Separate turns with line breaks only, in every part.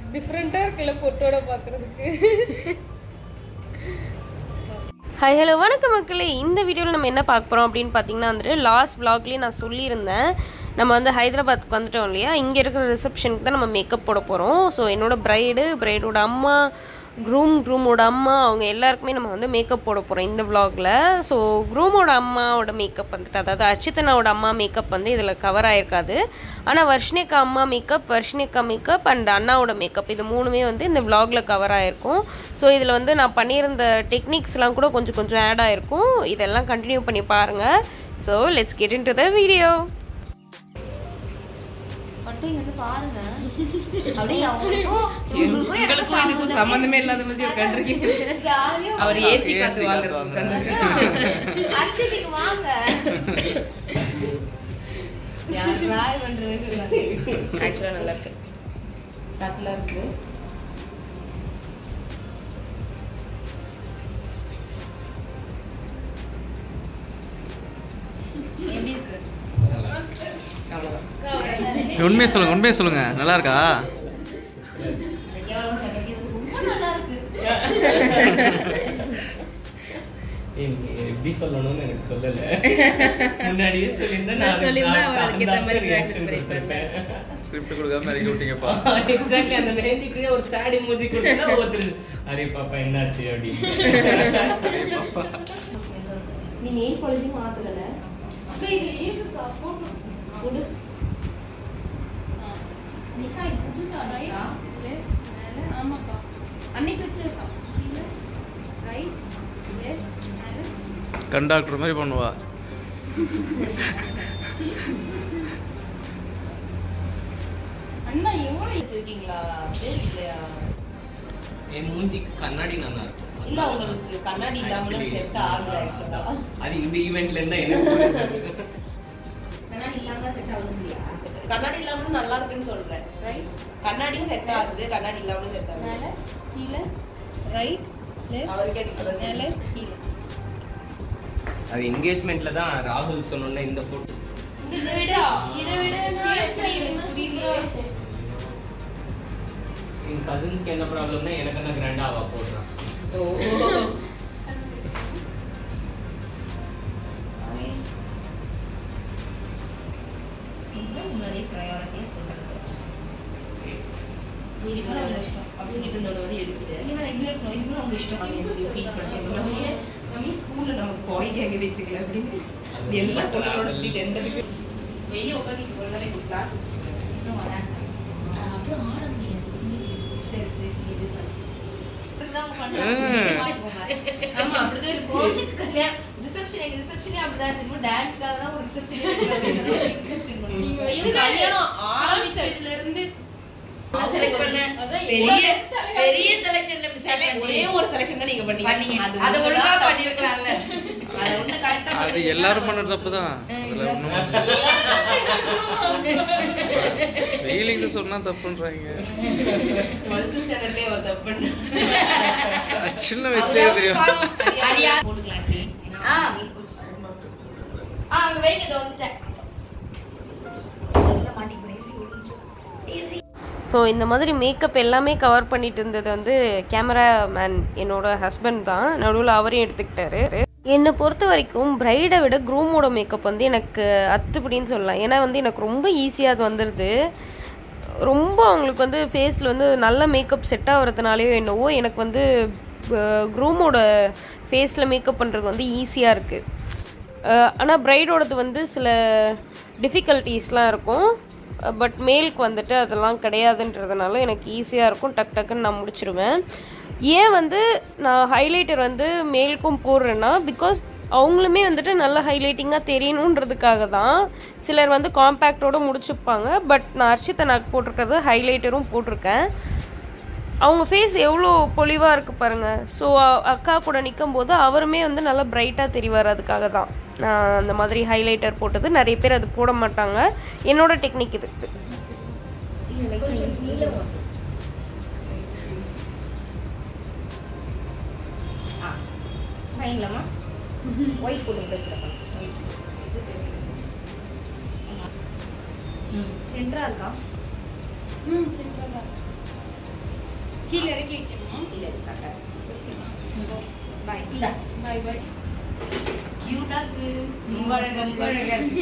டிஃப்ரெண்ட்டாக இருக்குல்ல பொட்டோட பார்க்குறதுக்கு
ஹாய் ஹலோ வணக்கம் மக்களே இந்த வீடியோவில் நம்ம என்ன பார்க்க போகிறோம் அப்படின்னு பார்த்தீங்கன்னா வந்துட்டு லாஸ்ட் vlogலயே நான் சொல்லியிருந்தேன் நம்ம வந்து ஹைதராபாத்துக்கு வந்துட்டோம் இல்லையா இங்கே இருக்கிற ரிசப்ஷனுக்கு தான் நம்ம மேக்கப் போட போகிறோம் ஸோ என்னோட பிரைடு பிரைடோட அம்மா க்ரூம் க்ரூமோட அம்மா அவங்க எல்லாருக்குமே நம்ம வந்து மேக்கப் போட போகிறோம் இந்த vlogல ஸோ க்ரூமோட அம்மாவோட மேக்கப் வந்துட்டு அதாவது அர்ச்சிதனாவோட அம்மா மேக்கப் வந்து இதில் கவர் ஆயிருக்காது ஆனால் வர்ஷினிகா அம்மா மேக்கப் வர்ஷினிகா மேக்கப் அண்ட் அண்ணாவோட மேக்கப் இது மூணுமே வந்து இந்த vlogல கவர் ஆயிருக்கும் ஸோ இதில் வந்து நான் பண்ணியிருந்த டெக்னிக்ஸ்லாம் கூட கொஞ்சம் கொஞ்சம் ஆட் ஆயிருக்கும் இதெல்லாம் கண்டினியூ பண்ணி பாருங்கள் so let's get into the video
மட்டும் இங்க வந்து பாருங்க அப்படியே அவங்களுக்கும் இவங்களுக்கும் எனக்கு
உங்களுக்கும் இதுக்கும் சம்பந்தமே இல்லாத மாதிரி உட்காந்துருக்கீங்க
ஜாலியா
அவர் ஏசி காசு வாங்குறதுக்கு
அச்சதிக்கு வாங்க யார் ராய் பண்றது
ஆக்சுவலா நல்லா இருக்கு சட்டிலா இருக்கு
எப்படி இருக்கு
அவ்வளவுதான்
உண்மையை சொல்லுங்க உண்மையை சொல்லுங்க நல்லா இருக்கா
இந்த கேவலம் நெகட்டிவ் ரொம்ப நல்லா இருக்கு
ஏங்க, எப்படி சொல்லணும்னு எனக்கு சொல்லல முன்னாடியே சொல்லியிருந்தா நான்
சொல்லியிருந்தா அவர்
அதுக்கு
அதுக்கேத்த மாதிரி
reaction
practice பண்ணிருப்பாரு.
கொடுத்திருப்பேன்.
ஸ்கிரிப்ட் கொடுக்காம இறக்கி விட்டீங்கப்பா
Exactly, அந்த மெஹந்திக்குள்ளே ஒரு sad emoji கொடுத்தா ஒருத்தர், அரே பாப்பா என்னாச்சு அப்படின்னு
நீ நெயில் பாலிஷும் மாத்தல கொடு நிஷா இது புதுசா நிஷா
ஆமாப்பா அன்னைக்கு வச்சிருக்கான் ரைட்
கண்டாக்டர் மாதிரி பண்ணுவா
அண்ணா எவ்வளோ
வச்சிருக்கீங்களா அப்படியே இல்லையா
என் மூஞ்சிக்கு கண்ணாடி நல்லா இருக்கும்
இல்ல உங்களுக்கு கண்ணாடி இல்லாமலும்
Actually,
செட் ஆகுது ஆக்சுவலா
அது இந்த ஈவெண்ட்ல இருந்தா எனக்கு புரிஞ்சது.
கண்ணாடி இல்லாம தான் செட் ஆகுது இல்லையா
கண்ணாடி இல்லாமலும் நல்லா இருக்குன்னு சொல்றேன்
ரைட்
கண்ணாடியும் செட் ஆகுது கண்ணாடி இல்லாமலும் செட் ஆகுது
மேலே கீழே ரைட் லெஃப்ட்
அவருக்கே நிக்கிறது
மேலே கீழே
அது என்கேஜ்மெண்ட்ல தான் ராகுல் சொன்னோன்னே இந்த போட்டோ
இதை விட இதை விட ஸ்டேஜ்ல எனக்கு புரியலையே
என் கசின்ஸ்க்கு என்ன ப்ராப்ளம்னா எனக்கு என்ன கிராண்டா அவ போடுறான்
ஓ
இதுதான் முன்னாடியே ப்ரையாரிட்டியே சொல்றது
நீங்க இப்ப உங்க இஷ்டம் அப்படி இருந்தோட வந்து எடுத்துட்டு
இல்ல நான் இப்படி சொல்லணும் இதுவும் உங்க இஷ்டம்
அவங்க எப்படி ஃபீல் பண்ணுறது நம்ம ஏன் நம்ம ஸ்கூல்ல நம்ம பாய் கேங்க வச்சுக்கல அப்படின்னு இது எல்லாம் பொண்ணோட ஃபீல் எந்ததுக்கு வெளியே உட்காந்து பொண்ணாலே கிளாஸ்
இன்னும் வராங்க அப்புறம் ஆட முடியாது சரி சரி இது பண்ணு இதுதான் பண்றாங்க பாத்துக்கோங்க
ஆமா அப்படிதான் இருக்கு
பொண்ணுக்கு கல்யாணம் ரிசப்ஷன் எங்க ரிசப்ஷனே அப்படிதான் இருந்துச்சு டான்ஸ்க்காக தான் ஒரு ரிசப்ஷன் ரிசப்ஷன் பண்ணுவோம்
ஐயோ, கல்யாணம் ஆரம்பிச்சதுல இருந்து
செலக்ட் பண்ண
அதான்
பெரிய பெரிய செலக்ஷன்ல செலக்ட்
ஒரே ஒரு செலக்ஷன் தான் நீங்க பண்ணீங்க
பண்ணீங்க
அது
அத
ஒண்ணுதான்
ஒழுங்கா
தப்பு.
பண்ணிருக்கலாம்ல
அது ஒண்ணு கரெக்டா
அது எல்லாரும் பண்ண தப்பு தான் அதுல ஒண்ணும் ஃபீலிங்ஸ் சொன்னா தப்புன்றாங்க
டுவெல்த் ஸ்டாண்டர்ட்லயே ஒரு தப்பு பண்ணு
சின்ன வயசுலயே தெரியும்
அரியா போட்டுக்கலாம் இப்படி ஆ ஆ அங்க வைங்க இதோ வந்துட்டேன் நல்லா மாட்டிக்க முடியும்
ஸோ இந்த மாதிரி மேக்கப் எல்லாமே கவர் பண்ணிட்டு இருந்தது வந்து கேமராமேன் என்னோட ஹஸ்பண்ட் தான் நடுவில் அவரையும் எடுத்துக்கிட்டாரு என்னை பொறுத்த வரைக்கும் பிரைடை விட க்ரூமோட மேக்கப் வந்து எனக்கு அத்துப்படின்னு சொல்லலாம் ஏன்னா வந்து எனக்கு ரொம்ப ஈஸியாக அது வந்துடுது ரொம்ப அவங்களுக்கு வந்து ஃபேஸில் வந்து நல்ல மேக்கப் செட் ஆகிறதுனாலையோ என்னவோ எனக்கு வந்து க்ரூமோட ஃபேஸில் மேக்கப் பண்ணுறது வந்து ஈஸியாக இருக்குது ஆனால் பிரைடோடது வந்து சில டிஃபிகல்ட்டிஸ்லாம் இருக்கும் பட் மேலுக்கு வந்துட்டு அதெல்லாம் கிடையாதுன்றதுனால எனக்கு ஈஸியாக இருக்கும் டக் டக்குன்னு நான் முடிச்சிருவேன் ஏன் வந்து நான் ஹைலைட்டர் வந்து மேலுக்கும் போடுறேன்னா பிகாஸ் அவங்களுமே வந்துட்டு நல்ல ஹைலைட்டிங்காக தெரியணுன்றதுக்காக தான் சிலர் வந்து காம்பேக்டோட முடிச்சுப்பாங்க பட் நான் அர்ஷிதா நாக்கு போட்டிருக்கிறது ஹைலைட்டரும் போட்டிருக்கேன் அவங்க ஃபேஸ் எவ்வளோ பொலிவாக இருக்கு பாருங்க ஸோ அக்கா கூட நிற்கும் போது அவருமே வந்து நல்லா பிரைட்டாக தெரிவார் அதுக்காக தான் நான் அந்த மாதிரி ஹைலைட்டர் போட்டது நிறைய பேர் அது போட மாட்டாங்க என்னோட டெக்னிக் இது
வாங்கிக்கலாமா ஒயிட் போட்டு வச்சிருக்கேன் சென்டரா இருக்கா
ம் சென்ட்ரலாக கீழே இறக்கி வைக்கணுமா
இல்லை கரெக்டாக பாய் இந்தா
பாய் பாய்
கியூட்டா இருக்கு ரொம்ப அழகா ரொம்ப அழகா இருக்கு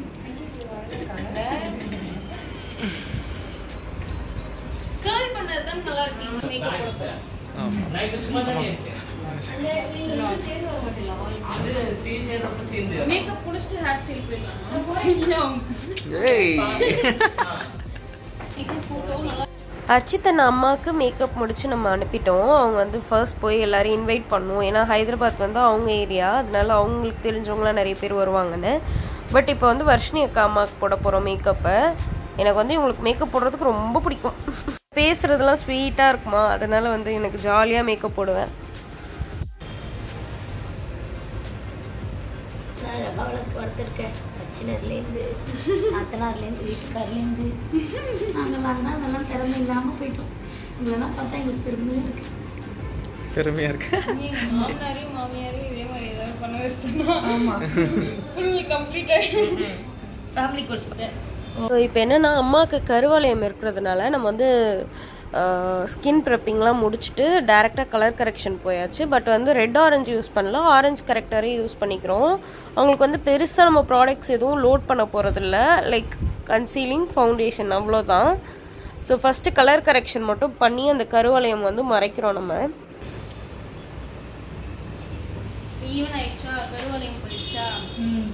கேர்ள் பண்ணது தான் நல்லா இருக்கு மேக்கப் போட
ஆமாம்
நான் இப்ப சும்மா தான் இருக்கேன்
சேர்ந்து வர மாட்டீங்களா
அது ஸ்டேஜ் ஏறப்ப சேர்ந்து
மேக்கப் முடிச்சுட்டு ஹேர் ஸ்டைல் போயிடலாம்
ஏய்
மேக்கப் போட்டோ நல்லா
அர்ச்சித்தன் அம்மாவுக்கு மேக்கப் முடிச்சு நம்ம அனுப்பிட்டோம் அவங்க வந்து ஃபர்ஸ்ட் போய் எல்லாரையும் இன்வைட் பண்ணுவோம் ஏன்னா ஹைதராபாத் வந்து அவங்க ஏரியா அதனால அவங்களுக்கு தெரிஞ்சவங்களாம் நிறைய பேர் வருவாங்கன்னு பட் இப்போ வந்து வர்ஷினி அக்கா அம்மாவுக்கு போட போகிறோம் மேக்கப்பை எனக்கு வந்து இவங்களுக்கு மேக்கப் போடுறதுக்கு ரொம்ப பிடிக்கும் பேசுறதெல்லாம் ஸ்வீட்டாக இருக்குமா அதனால வந்து எனக்கு ஜாலியாக மேக்கப் போடுவேன்
அழகா வளர்த்து வளர்த்துருக்கேன் பச்சினர்லேருந்து நாத்தனார்லேருந்து வீட்டுக்காரர்லேருந்து நாங்களாம் தான் அதெல்லாம் திறமை இல்லாமல் போயிட்டோம் இவங்களெல்லாம் பார்த்தா எங்களுக்கு பெருமையாக இருக்கு
திறமையா இருக்கு
எங்க மாமனாரையும் மாமியாரையும் இதே மாதிரி ஏதாவது பண்ண வச்சிட்டோம்னா
ஆமாம்
ஃபுல் கம்ப்ளீட் ஆயிடும்
ஃபேமிலி கோர்ஸ்
ஸோ இப்போ என்னென்னா அம்மாவுக்கு கருவளையம் இருக்கிறதுனால நம்ம வந்து ஸ்கின் ப்ரெப்பிங்லாம் முடிச்சுட்டு டேரெக்டாக கலர் கரெக்ஷன் போயாச்சு பட் வந்து ரெட் ஆரஞ்சு யூஸ் பண்ணலாம் ஆரஞ்சு கரெக்டரே யூஸ் பண்ணிக்கிறோம் அவங்களுக்கு வந்து பெருசாக நம்ம ப்ராடக்ட்ஸ் எதுவும் லோட் பண்ண போகிறதில்ல லைக் கன்சீலிங் ஃபவுண்டேஷன் அவ்வளோதான் ஸோ ஃபஸ்ட்டு கலர் கரெக்ஷன் மட்டும் பண்ணி அந்த கருவளையம் வந்து மறைக்கிறோம் நம்ம
ஈவன் ஆயிடுச்சா கருவளையம் போயிடுச்சா
ம்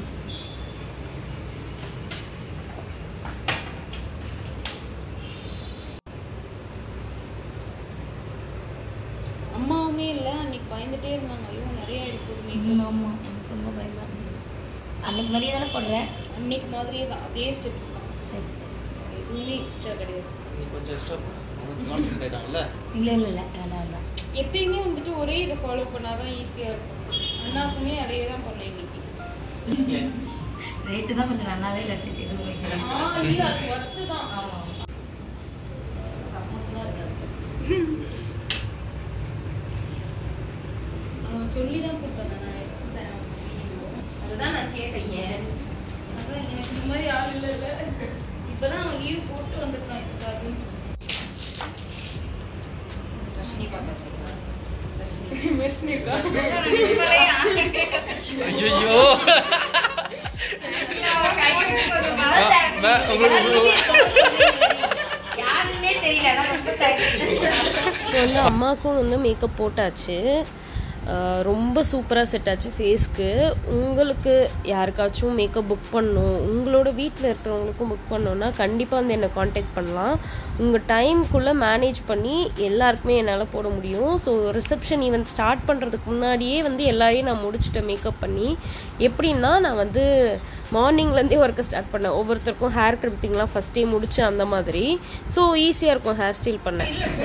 அம்மாவுமே இல்லை அன்னைக்கு பயந்துட்டே இருந்தாங்க ஐயோ நிறைய எடுக்குது மேக்கப்
ம், ஆமா எனக்கு ரொம்ப பயமா இருந்தது அன்னைக்கு மாதிரியே தானே போடுறேன்
அன்னைக்கு மாதிரியே தான் அதே ஸ்டெப்ஸ் தான்
சரி சரி
எதுவுமே எக்ஸ்ட்ரா கிடையாது
நீ கொஞ்சம் எக்ஸ்ட்ரா கான்ஃபிடென்ட் ஆயிட்டாங்கல்ல
இல்லை இல்லை இல்லை வேணாம் வேணாம்
எப்பயுமே வந்துட்டு ஒரே இதை ஃபாலோ பண்ணாதான் ஈஸியாக இருக்கும் அண்ணாக்குமே அதே தான் பண்ணேன் இன்னைக்கு
ரேட்டு தான் கொஞ்சம் நல்லாவே லட்சத்து எதுவும் வைக்கிறேன்
ஆ இல்லை அது ஒர்த்து தான்
ஆமாம் சம்மந்தமாக இருக்காது
அவன் சொல்லி தான் கொடுத்தாங்க நான் எடுத்துட்டேன்
அதுதான் நான் கேட்டேன் ஏன்
அதான் எனக்கு இந்த மாதிரி ஆள் இல்லைல்ல இப்போதான் அவன் லீவ் போட்டு வந்திருக்கான் இதுக்காக
ரஷினி பார்க்க
மெர்ஷினிக்கா
ஐயோ
யாருன்னே தெரியல ஆனா ரொம்ப தேங்க்ஸ்
இப்போ வந்து அம்மாவுக்கும் வந்து மேக்கப் போட்டாச்சு ஆஹ் ரொம்ப சூப்பராக செட் ஆச்சு ஃபேஸ்க்கு உங்களுக்கு யாருக்காச்சும் மேக்கப் புக் பண்ணணும் உங்களோட வீட்டில் இருக்கிறவங்களுக்கும் புக் பண்ணணுன்னா கண்டிப்பாக வந்து என்னை காண்டாக்ட் பண்ணலாம் உங்கள் டைம்குள்ளே மேனேஜ் பண்ணி எல்லாருக்குமே என்னால் போட முடியும் ஸோ ரிசப்ஷன் ஈவெண்ட் ஸ்டார்ட் பண்ணுறதுக்கு முன்னாடியே வந்து எல்லாரையும் நான் முடிச்சுட்டேன் மேக்கப் பண்ணி எப்படின்னா நான் வந்து மார்னிங்லேருந்தே ஒர்க்கை ஸ்டார்ட் பண்ணேன் ஒவ்வொருத்தருக்கும் ஹேர் கிரிப்டிங்லாம் ஃபஸ்ட்டே முடிச்சு அந்த மாதிரி ஸோ ஈஸியாக இருக்கும் ஹேர் ஸ்டைல் பண்ண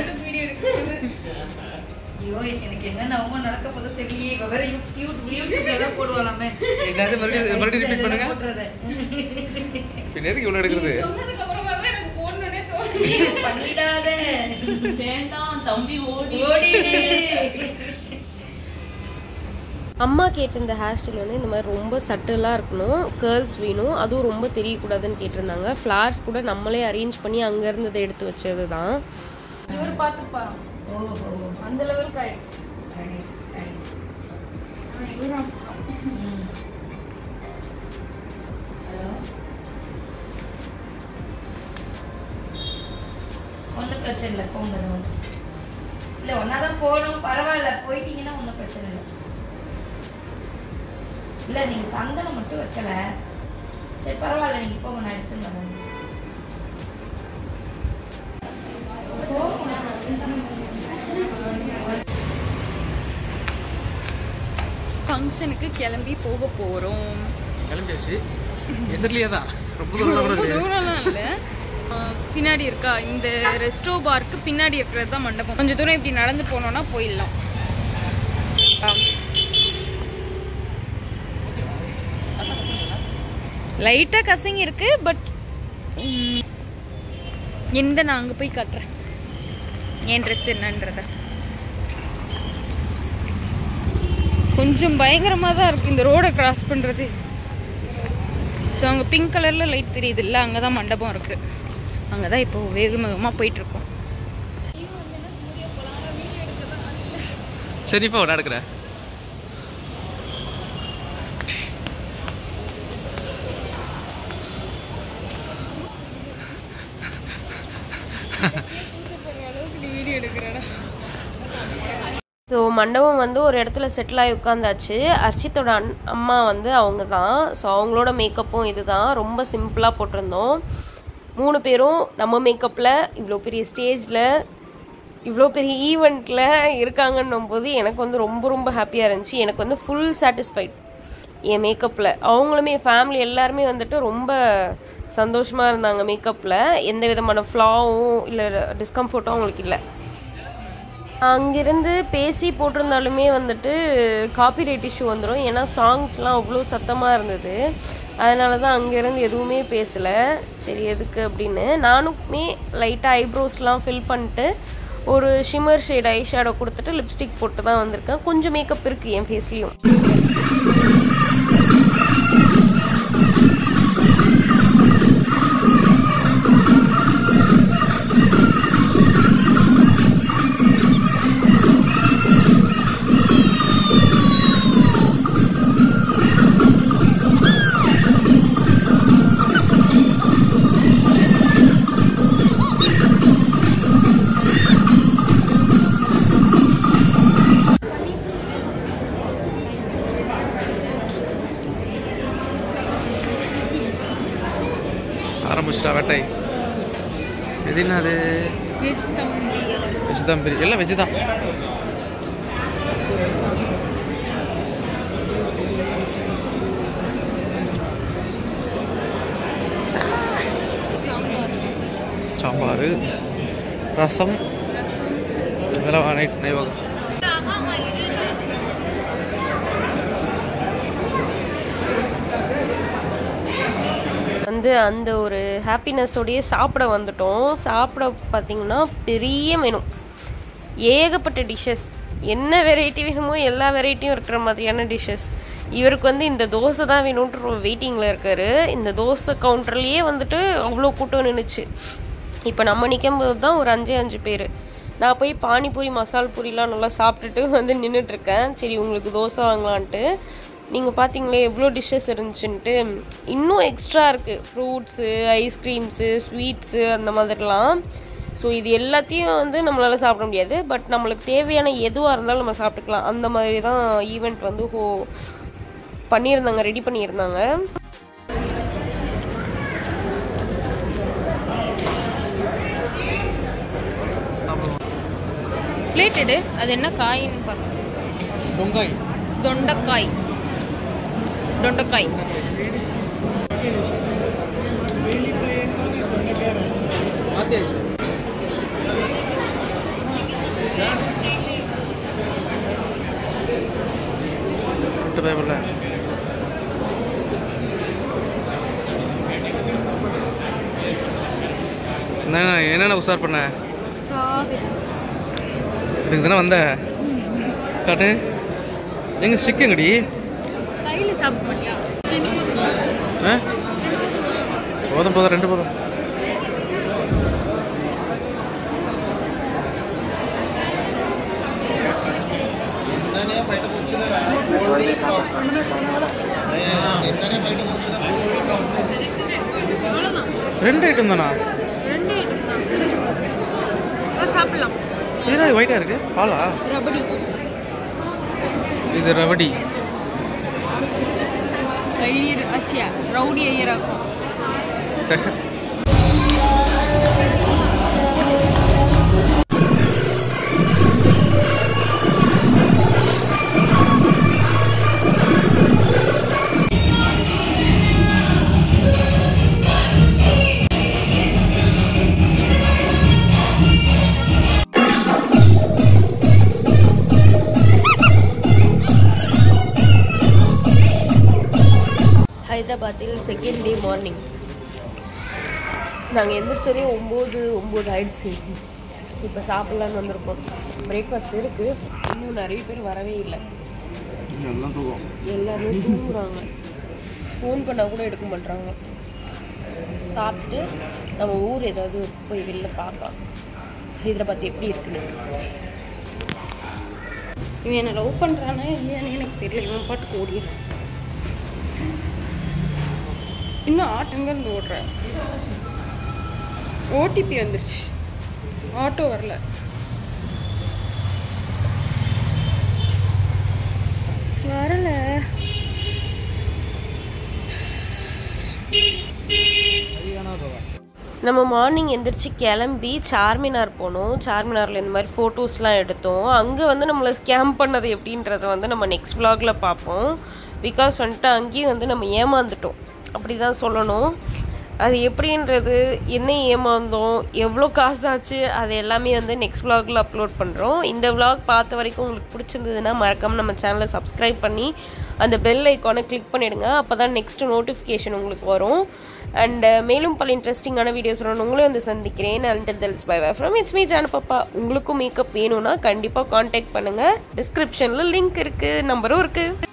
ஐயோ எனக்கு என்ன நவமோ நடக்க போதோ தெரியலையே இவ வேற யூடியூப் யூடியூப்ல எல்லாம் போடுவாளாமே
என்னது மறுபடியும் மறுபடியும் ரிப்பீட் பண்ணுங்க
போடுறது
பின்ன எதுக்கு இவ்வளோ எடுக்கிறது
சொன்னதுக்கு அப்புறமா தான் எனக்கு போடணுன்னே தோணுது
ஐயோ, பண்ணிடாத
வேண்டாம் தம்பி ஓடி
ஓடிடு
அம்மா கேட்டிருந்த ஹேர் ஸ்டைல் வந்து இந்த மாதிரி ரொம்ப சட்டிலாக இருக்கணும் கேர்ள்ஸ் வேணும் அதுவும் ரொம்ப தெரியக்கூடாதுன்னு கேட்டிருந்தாங்க ஃப்ளார்ஸ் கூட நம்மளே அரேஞ்ச் பண்ணி அங்கே இருந்ததை எடுத்து வச்சது தான்
இவர் பார்த்துப்பாராம்
ஓஹோ
அந்த லெவலுக்கு ஆயிடுச்சு
சரி, சரி.
ஆனா இவரும்
ம். ஹலோ ஒன்றும் பிரச்சனை இல்லை போங்க தான் வந்து இல்லை ஒன்றா தான் போகணும் பரவாயில்ல போயிட்டீங்கன்னா ஒன்றும் பிரச்சனை இல்லை இல்லை நீங்கள் சந்தனம் மட்டும் வைக்கல சரி பரவாயில்ல நீங்கள் போங்க நான் எடுத்துன்னு வரேன்
ஃபங்க்ஷனுக்கு கிளம்பி போக போகிறோம்
கிளம்பியாச்சு எந்திரலையே தான் ரொம்ப தூரம் கூட
ரொம்ப
இல்லையே.
தூரம்லாம் இல்லை பின்னாடி இருக்கா இந்த ரெஸ்டோ பார்க்கு பின்னாடி இருக்கிறது தான் மண்டபம் கொஞ்சம் தூரம் இப்படி நடந்து போனோம்னா போயிடலாம் லைட்டாக கசிங்க இருக்கு பட் எந்த நான் அங்கே போய் காட்டுறேன் என் ட்ரெஸ் என்னன்றத கொஞ்சம் பயங்கரமாக தான் இருக்குது இந்த ரோடை கிராஸ் பண்ணுறது ஸோ அங்கே பிங்க் கலரில் லைட் தெரியுது இல்லை அங்கே தான் மண்டபம் இருக்குது அங்கே தான் இப்போ வேக வேகமாக போயிட்டுருக்கோம்
சரி இப்போ நான் எடுக்கிறேன்
ஸோ மண்டபம் வந்து ஒரு இடத்துல செட்டில் ஆகி உட்காந்தாச்சு அர்ச்சித்தோட அண் அம்மா வந்து அவங்க தான் ஸோ அவங்களோட மேக்கப்பும் இதுதான் ரொம்ப சிம்பிளாக போட்டிருந்தோம் மூணு பேரும் நம்ம மேக்கப்பில் இவ்வளோ பெரிய ஸ்டேஜில் இவ்வளோ பெரிய ஈவெண்ட்டில் இருக்காங்கன்னும் போது எனக்கு வந்து ரொம்ப ரொம்ப ஹாப்பியாக இருந்துச்சு எனக்கு வந்து ஃபுல் சாட்டிஸ்ஃபைட் என் மேக்கப்பில் அவங்களுமே ஃபேமிலி எல்லாருமே வந்துட்டு ரொம்ப சந்தோஷமாக இருந்தாங்க மேக்கப்பில் எந்த விதமான ஃப்ளாவும் இல்லை டிஸ்கம்ஃபர்ட்டும் அவங்களுக்கு இல்லை அங்கிருந்து பேசி போட்டிருந்தாலுமே வந்துட்டு காப்பிரைட் இஷ்யூ வந்துடும் ஏன்னா சாங்ஸ்லாம் அவ்வளோ சத்தமாக இருந்தது அதனால தான் அங்கேருந்து எதுவுமே பேசலை சரி எதுக்கு அப்படின்னு நானுமே லைட்டாக ஐப்ரோஸ்லாம் ஃபில் பண்ணிட்டு ஒரு ஷிமர் ஷேட் ஐ ஷேடோ கொடுத்துட்டு லிப்ஸ்டிக் போட்டு தான் வந்திருக்கேன் கொஞ்சம் மேக்கப் இருக்குது என் ஃபேஸ்லேயும்
ஆரம்பிச்சிட்டா வேட்டை எது என்ன அது
வெஜ் தம்பி
வெஜ் தான் பெரிய எல்லாம் வெஜ் தான் சாம்பார் ரசம் இதெல்லாம் நைட் நைவாகம்
வந்து அந்த ஒரு ஹாப்பினஸோடையே சாப்பிட வந்துட்டோம் சாப்பிட பார்த்தீங்கன்னா பெரிய மெனு ஏகப்பட்ட டிஷ்ஷஸ் என்ன வெரைட்டி வேணுமோ எல்லா வெரைட்டியும் இருக்கிற மாதிரியான டிஷ்ஷஸ் இவருக்கு வந்து இந்த தோசை தான் வேணும்ன்ற வெயிட்டிங்கில் இருக்காரு இந்த தோசை கவுண்டர்லேயே வந்துட்டு அவ்வளோ கூட்டம் நின்றுச்சு இப்போ நம்ம நிற்கும்போது தான் ஒரு அஞ்சு அஞ்சு பேர் நான் போய் பானிபூரி மசால் பூரிலாம் நல்லா சாப்பிட்டுட்டு வந்து நின்றுட்டுருக்கேன் சரி உங்களுக்கு தோசை வாங்கலான்ட்டு நீங்கள் பார்த்தீங்களே எவ்வளோ டிஷ்ஷஸ் இருந்துச்சுன்ட்டு இன்னும் எக்ஸ்ட்ரா இருக்குது ஃப்ரூட்ஸு ஐஸ்கிரீம்ஸு ஸ்வீட்ஸு அந்த மாதிரிலாம் ஸோ இது எல்லாத்தையும் வந்து நம்மளால் சாப்பிட முடியாது பட் நம்மளுக்கு தேவையான எதுவாக இருந்தாலும் நம்ம சாப்பிட்டுக்கலாம் அந்த மாதிரி தான் ஈவெண்ட் வந்து ஹோ பண்ணியிருந்தாங்க ரெடி பண்ணியிருந்தாங்க
பிளேட்டடு அது என்ன காயின்னு பார்க்க
டொங்காய்
தொண்டைக்காய் தொண்டைக்காய்
மாற்றியாச்சு பேப்பரில் என்னென்ன என்னென்ன உஷார் பண்ண இதுக்கு தானே வந்த காட்டு எங்க ஸ்டிக் எங்கடி
கையில் சாப்பிட மாட்டியா
ஆ போதும் போதும் ரெண்டு போதும் ரெண்டு ஐட்டம் தானா
ரெண்டு ஐட்டம் தான் சாப்பிடலாம்
இதுனா ஒயிட்டாக இருக்கு பாலா
ரபடி
இது ரவடி
ஐயர் அச்சியா ரவுடி ஐயராக்கும்
ஹைதராபாத்தில் செகண்ட் டே மார்னிங் நாங்கள் எந்திரிச்சதே ஒம்பது ஒம்பது ஆயிடுச்சு இப்போ சாப்பிட்லான்னு வந்திருக்கோம் பிரேக்ஃபாஸ்ட் இருக்குது இன்னும் நிறைய பேர் வரவே இல்லை
எல்லாம் தூக்கம்
எல்லாருமே தூங்குறாங்க ஃபோன் பண்ணால் கூட எடுக்க மாட்றாங்க சாப்பிட்டு நம்ம ஊர் ஏதாவது போய் வெளில பார்க்கலாம் ஹைதராபாத் எப்படி இருக்குன்னு இவன் என்னை லவ் பண்ணுறானா இல்லையானே எனக்கு தெரியல இவன் பாட்டுக்கு ஓடிடுறான்
இன்னும் ஆட்டங்க இருந்து ஓடுற ஓடிபி வந்துருச்சு ஆட்டோ வரல வரல
நம்ம மார்னிங் எந்திரிச்சு கிளம்பி சார்மினார் போனோம் சார்மினாரில் இந்த மாதிரி ஃபோட்டோஸ்லாம் எடுத்தோம் அங்கே வந்து நம்மளை ஸ்கேம் பண்ணது எப்படின்றத வந்து நம்ம நெக்ஸ்ட் vlogல பார்ப்போம் பிகாஸ் வந்துட்டு அங்கேயும் வந்து நம்ம ஏமாந்துட்டோம் அப்படி தான் சொல்லணும் அது எப்படின்றது என்ன ஏமாந்தோம் எவ்வளோ காசு ஆச்சு அது எல்லாமே வந்து நெக்ஸ்ட் vlogல அப்லோட் பண்ணுறோம் இந்த vlog பார்த்த வரைக்கும் உங்களுக்கு பிடிச்சிருந்ததுன்னா மறக்காம நம்ம சேனலை சப்ஸ்கிரைப் பண்ணி அந்த பெல் ஐக்கானை கிளிக் பண்ணிடுங்க அப்போ தான் நெக்ஸ்ட் நோட்டிஃபிகேஷன் உங்களுக்கு வரும் அண்ட் மேலும் பல இன்ட்ரெஸ்டிங்கான வீடியோஸ் உங்களும் வந்து சந்திக்கிறேன் and that's bye from it's me Jaana பாப்பா உங்களுக்கும் மேக்கப் வேணும்னா கண்டிப்பாக காண்டாக்ட் பண்ணுங்கள் டிஸ்கிரிப்ஷனில் லிங்க் இருக்குது நம்பரும் இருக்குது